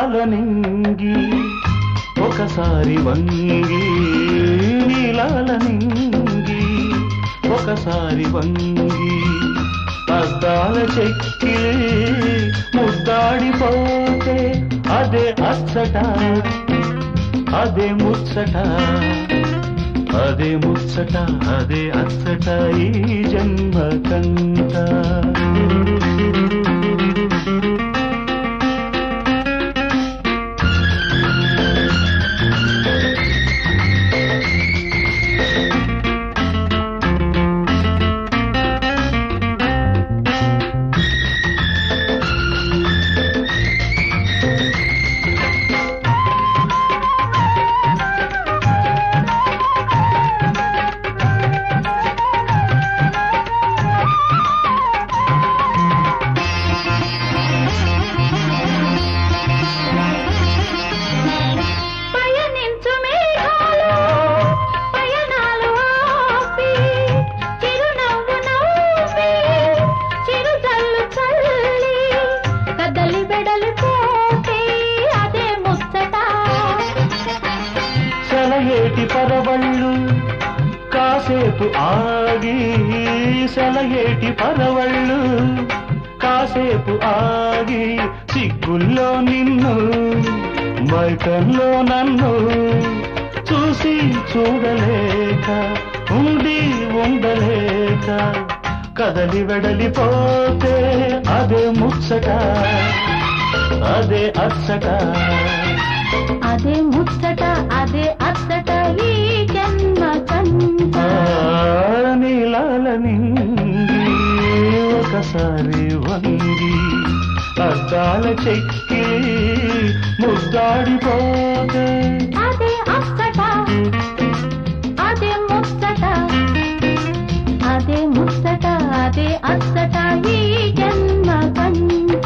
నీలాల నింగి ఒకసారి వంగి నీలాల నింగి ఒకసారి వంగి అద్దాల చెక్కి ముద్దాడిపోతే అదే అచ్చట అదే ముచ్చట అదే ముచ్చట అదే అచ్చట ఈ జన్మ కంట పయనించు మేఘాలు పయనాలు ఆపి చిరునవ్వు నవ్వి చిరుజల్లు చల్లి కదలి బెడలి పోతే అదే ముచ్చట సెలయేటి పరవళ్ళు కాసేపు ఆగి సెలయేటి పరవళ్ళు కాసేపు ఆగి సిగ్గుల్లో నిన్ను మైకల్లో నన్ను చూసి చూడలేక ఉండి ఉండలేక కదలి వెడలిపోతే అదే ముచ్చట అదే అచ్చట అదే ముచ్చట అదే అచ్చట ఈ జన్మ కంట నీలాల నింగి ఒకసారి వంగి అద్దాల చెక్కి ముద్దాడిపోతే అదే అచ్చట అదే ముచ్చట అదే ముచ్చట అదే అచ్చట ఈ జన్మ కంట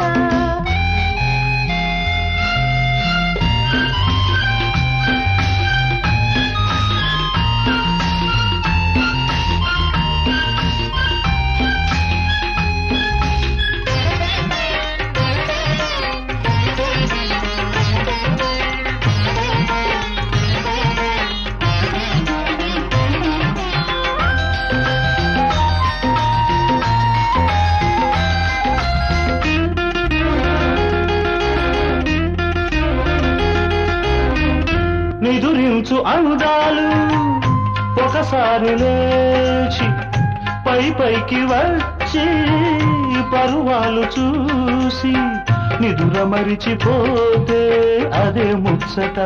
నిదురించు అందాలు ఒకసారి లేచి పై పైకి వచ్చి పరువాలు చూసి నిదుర మరిచిపోతే అదే ముచ్చట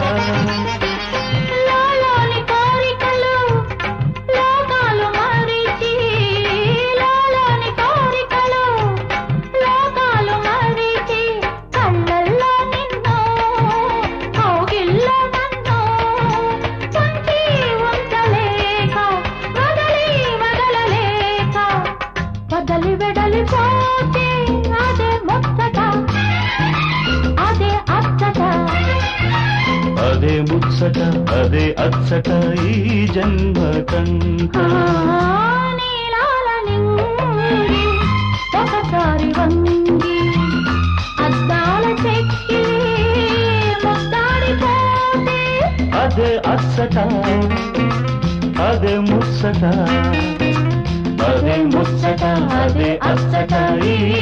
లోలోని కోరికలు లోకాలు మరిచి లోలోని కోరికలు లోకాలు మరిచి కళ్ళల్లో నిన్ను కౌగిల్లో నన్ను ఉంచి ఉంచలేక వదలి వదలలేక వదలి వెడలిపోతే అదే ముచ్చట అదే అచ్చట అదే ముచ్చట అదే అచ్చట ఈ జన్మ కంట నీలాల నింగి ఒకసారి వంగి అద్దాల చెక్కి ముద్దాడిపోతే అదే అచ్చట అదే ముచ్చట అదే ముచ్చట అదే అచ్చట ఈ